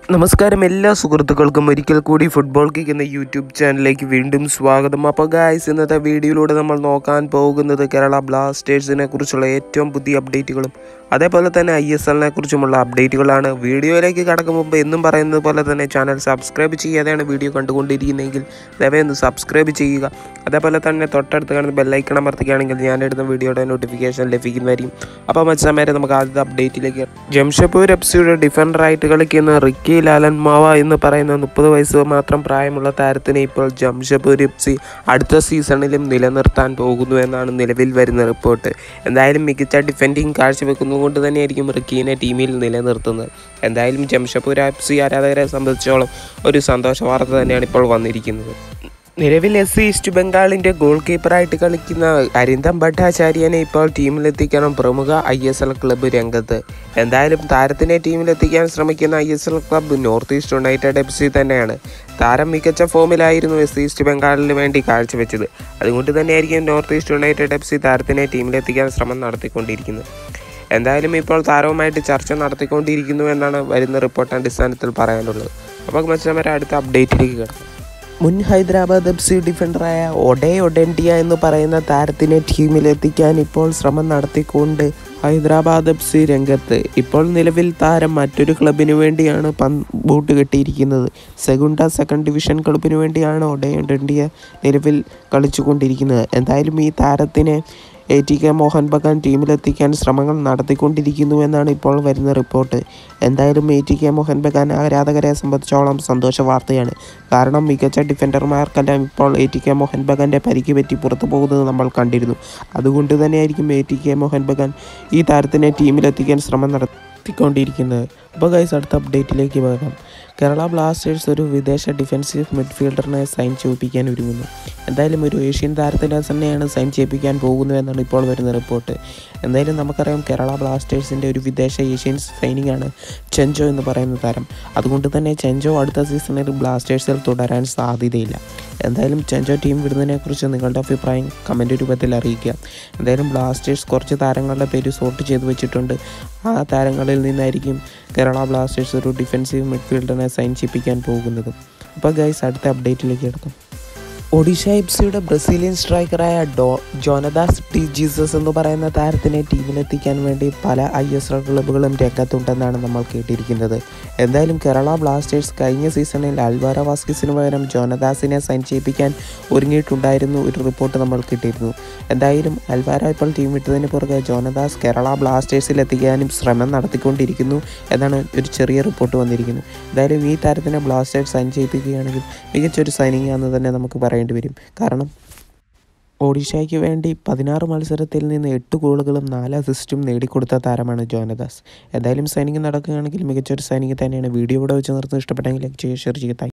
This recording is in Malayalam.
നമസ്കാരം എല്ലാ സുഹൃത്തുക്കൾക്കും ഒരിക്കൽ കൂടി ഫുട്ബോൾ കിക്ക് എന്ന യൂട്യൂബ് ചാനലിലേക്ക് വീണ്ടും സ്വാഗതം അപ്പോൾ ഗായ്സ് ഇന്നത്തെ വീഡിയോയിലൂടെ നമ്മൾ നോക്കാൻ പോകുന്നത് കേരള ബ്ലാസ്റ്റേഴ്സിനെ കുറിച്ചുള്ള ഏറ്റവും പുതിയ അപ്ഡേറ്റുകളും അതേപോലെ തന്നെ ഐ എസ് എല്ലിനെ കുറിച്ചുമുള്ള അപ്ഡേറ്റുകളാണ് വീഡിയോയിലേക്ക് കടക്കും മുമ്പ് എന്നും പറയുന്നത് പോലെ തന്നെ ചാനൽ സബ്സ്ക്രൈബ് ചെയ്യാതെയാണ് വീഡിയോ കണ്ടുകൊണ്ടിരിക്കുന്നതെങ്കിൽ ദയവായി ഒന്ന് സബ്സ്ക്രൈബ് ചെയ്യുക അതേപോലെ തന്നെ തൊട്ടടുത്ത് കാണുന്ന ബെല്ലൈക്കൺ അമർത്തുകയാണെങ്കിൽ ഞാനെടുത്ത വീഡിയോയുടെ നോട്ടിഫിക്കേഷൻ ലഭിക്കുന്നതായിരിക്കും അപ്പോൾ മത്സരമേരെ നമുക്ക് ആദ്യത്തെ അപ്ഡേറ്റിലേക്ക് ജംഷഡ്പൂർ എഫ് സിയുടെ ഡിഫൻഡറായിട്ട് കളിക്കുന്ന റിക്കി ലാലൻ മാവ എന്ന് പറയുന്ന മുപ്പത് വയസ്സ് മാത്രം പ്രായമുള്ള താരത്തിനെ ഇപ്പോൾ ജംഷഡ്പൂർ എഫ് സി അടുത്ത സീസണിലും നിലനിർത്താൻ പോകുന്നു എന്നാണ് നിലവിൽ വരുന്ന റിപ്പോർട്ട് എന്തായാലും മികച്ച ഡിഫെൻഡിങ് കാഴ്ചവെക്കുന്നതുകൊണ്ട് തന്നെയായിരിക്കും റിക്കീനെ ടീമിൽ നിലനിർത്തുന്നത് എന്തായാലും ജംഷഡ്പൂർ എഫ് സി ആരാധകരെ സംബന്ധിച്ചോളം ഒരു സന്തോഷ വാർത്ത തന്നെയാണ് ഇപ്പോൾ വന്നിരിക്കുന്നത് നിലവിൽ എസ് സി ഈസ്റ്റ് ബംഗാളിൻ്റെ ഗോൾ കീപ്പറായിട്ട് കളിക്കുന്ന അരിന്തം ഭട്ടാചാര്യനെ ഇപ്പോൾ ടീമിലെത്തിക്കണം പ്രമുഖ ഐ എസ് എൽ ക്ലബ്ബ് രംഗത്ത് എന്തായാലും താരത്തിനെ ടീമിലെത്തിക്കാൻ ശ്രമിക്കുന്ന I S L club North East United F C തന്നെയാണ് താരം മികച്ച ഫോമിലായിരുന്നു എസ് ഈസ്റ്റ് ബംഗാളിന് വേണ്ടി കാഴ്ചവെച്ചത് അതുകൊണ്ട് തന്നെയായിരിക്കും North East United F C താരത്തിനെ ടീമിലെത്തിക്കാൻ ശ്രമം നടത്തിക്കൊണ്ടിരിക്കുന്നത് എന്തായാലും ഇപ്പോൾ താരവുമായിട്ട് ചർച്ച നടത്തിക്കൊണ്ടിരിക്കുന്നു എന്നാണ് വരുന്ന റിപ്പോർട്ട് അടിസ്ഥാനത്തിൽ പറയാനുള്ളത് അപ്പോൾ മത്സരം അടുത്ത അപ്ഡേറ്റിലേക്ക് കിടക്കും മുൻ ഹൈദരാബാദ് എഫ് സി ഡിഫൻഡറായ ഒഡേ ഒഡൻഡിയ എന്ന് പറയുന്ന താരത്തിനെ ടീമിലെത്തിക്കാൻ ഇപ്പോൾ ശ്രമം നടത്തിക്കൊണ്ട് ഹൈദരാബാദ് എഫ് സി രംഗത്ത് ഇപ്പോൾ നിലവിൽ താരം മറ്റൊരു ക്ലബിന് വേണ്ടിയാണ് പൻ ബൂട്ട് കെട്ടിയിരിക്കുന്നത് സെഗുണ്ട സെക്കൻഡ് ഡിവിഷൻ ക്ലബിന് വേണ്ടിയാണ് ഒഡേ ഒഡൻഡിയ നിലവിൽ കളിച്ചുകൊണ്ടിരിക്കുന്നത് എന്തായാലും ഈ താരത്തിനെ A T K Mohun Bagan ടീമിലെത്തിക്കാൻ ശ്രമങ്ങൾ നടത്തിക്കൊണ്ടിരിക്കുന്നു എന്നാണ് ഇപ്പോൾ വരുന്ന റിപ്പോർട്ട് എന്തായാലും A T K Mohun Bagan ആരാധകരെ സംബന്ധിച്ചോളം സന്തോഷ വാർത്തയാണ് കാരണം മികച്ച ഡിഫൻഡർമാർക്കെല്ലാം ഇപ്പോൾ എ ടി കെ മോഹൻ ബഗാൻ്റെ പരിക്ക് പറ്റി പുറത്തു പോകുന്നത് നമ്മൾ കണ്ടിരുന്നു അതുകൊണ്ട് തന്നെയായിരിക്കും A T K Mohun Bagan ഈ താരത്തിനെ ടീമിലെത്തിക്കാൻ ശ്രമം നടത്തിക്കൊണ്ടിരിക്കുന്നത് അപ്പോൾ ഗൈസ് അടുത്ത അപ്ഡേറ്റിലേക്ക് പോകാം കേരള ബ്ലാസ്റ്റേഴ്സ് ഒരു വിദേശ ഡിഫൻസീവ് മിഡ്ഫീൽഡറിനെ സൈൻ ചെയ്യിപ്പിക്കാൻ ഒരുങ്ങുന്നു എന്തായാലും ഒരു ഏഷ്യൻ താരത്തിനെ തന്നെയാണ് സൈൻ ചെയ്യിപ്പിക്കാൻ പോകുന്നു എന്നാണ് ഇപ്പോൾ വരുന്ന റിപ്പോർട്ട് എന്തായാലും നമുക്കറിയാം കേരള ബ്ലാസ്റ്റേഴ്സിൻ്റെ ഒരു വിദേശ ഏഷ്യൻ സൈനിങ് ആണ് ചെഞ്ചോ എന്ന് പറയുന്ന താരം അതുകൊണ്ട് തന്നെ ചെഞ്ചോ അടുത്ത സീസണിൽ ബ്ലാസ്റ്റേഴ്സിൽ തുടരാൻ സാധ്യതയില്ല എന്തായാലും ചെഞ്ചോ ടീം വിടുന്നതിനെക്കുറിച്ച് നിങ്ങളുടെ അഭിപ്രായം കമൻറ്റ് രൂപത്തിൽ അറിയിക്കുക എന്തായാലും ബ്ലാസ്റ്റേഴ്സ് കുറച്ച് താരങ്ങളുടെ പേര് സോർട്ട് ചെയ്ത് വെച്ചിട്ടുണ്ട് ആ താരങ്ങളിൽ നിന്നായിരിക്കും കേരള ബ്ലാസ്റ്റേഴ്സ് ഒരു ഡിഫൻസീവ് മിഡ്ഫീൽഡറിനെ സൈൻ ചെയ്യിപ്പിക്കാൻ പോകുന്നതും അപ്പോൾ ഗൈസ് അടുത്ത അപ്ഡേറ്റിലേക്ക് കിടക്കും ഒഡീഷ എഫ് സിയുടെ ബ്രസീലിയൻ സ്ട്രൈക്കറായ ഡോ ജോനദാസ് ടി ജീസസ് എന്ന് പറയുന്ന താരത്തിനെ ടീമിലെത്തിക്കാൻ വേണ്ടി പല ഐ എസ് എൽ ക്ലബ്ബുകളും രംഗത്തുണ്ടെന്നാണ് നമ്മൾ കേട്ടിരിക്കുന്നത് എന്തായാലും കേരള ബ്ലാസ്റ്റേഴ്സ് കഴിഞ്ഞ സീസണിൽ അൽവാര വാസ്കിസിന് പകരം ജോനദാസിനെ സൈൻ ചെയ്യിപ്പിക്കാൻ ഒരുങ്ങിയിട്ടുണ്ടായിരുന്നു ഒരു റിപ്പോർട്ട് നമ്മൾ കിട്ടിയിരുന്നു എന്തായാലും അൽവാര ഇപ്പോൾ ടീം വിട്ടതിന് പുറകെ ജോനദാസ് കേരള ബ്ലാസ്റ്റേഴ്സിൽ എത്തിക്കാനും ശ്രമം നടത്തിക്കൊണ്ടിരിക്കുന്നു എന്നാണ് ഒരു ചെറിയ റിപ്പോർട്ട് വന്നിരിക്കുന്നത് എന്തായാലും ഈ താരത്തിനെ ബ്ലാസ്റ്റേഴ്സ് സൈൻ ചെയ്യിപ്പിക്കുകയാണെങ്കിൽ മികച്ചൊരു സൈനിങ് ആണെന്ന് തന്നെ നമുക്ക് പറയേണ്ടി വരും കാരണം ഒഡീഷയ്ക്ക് വേണ്ടി പതിനാറ് മത്സരത്തിൽ നിന്ന് എട്ട് ഗോളുകളും നാല് അസിസ്റ്റും നേടിക്കൊടുത്ത താരമാണ് ജോനദാസ് എന്തായാലും സൈനിങ് നടക്കുകയാണെങ്കിൽ മികച്ചൊരു സൈനിങ് തന്നെയാണ് വീഡിയോ ഇവിടെ വെച്ച് നിർത്തുന്നത് ഇഷ്ടപ്പെട്ടെങ്കിൽ ലൈക്ക് ചെയ്യുക ഷെയർ ചെയ്യുക